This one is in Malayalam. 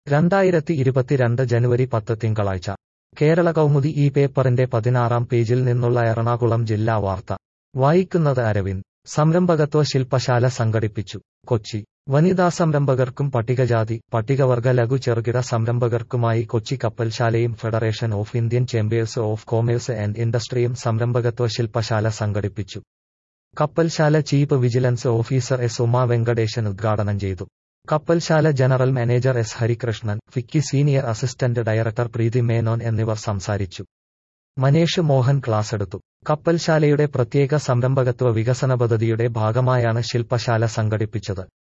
രണ്ടായിരത്തി ഇരുപത്തിരണ്ട് ജനുവരി പത്ത് തിങ്കളാഴ്ച കേരള കൗമുദി ഈ പേപ്പറിന്റെ പതിനാറാം പേജിൽ നിന്നുള്ള എറണാകുളം ജില്ലാ വാർത്ത വായിക്കുന്നത് അരവിന്ദ് സംരംഭകത്വ ശില്പശാല സംഘടിപ്പിച്ചു കൊച്ചി വനിതാ സംരംഭകർക്കും പട്ടികജാതി പട്ടികവർഗ ലഘു ചെറുകിട സംരംഭകർക്കുമായി കൊച്ചി കപ്പൽശാലയും federation of Indian chambers of commerce and ഇൻഡസ്ട്രിയും സംരംഭകത്വ ശില്പശാല സംഘടിപ്പിച്ചു കപ്പൽശാല chief vigilance officer S Uma Venkatesan ഉദ്ഘാടനം ചെയ്തു കപ്പൽശാല general manager S Harikrishnan FICCI senior assistant director Preethi Menon എന്നിവർ സംസാരിച്ചു മനേഷ് മോഹൻ ക്ലാസെടുത്തു കപ്പൽശാലയുടെ പ്രത്യേക സംരംഭകത്വ വികസന പദ്ധതിയുടെ ഭാഗമായാണ് ശില്പശാല സംഘടിപ്പിച്ചത്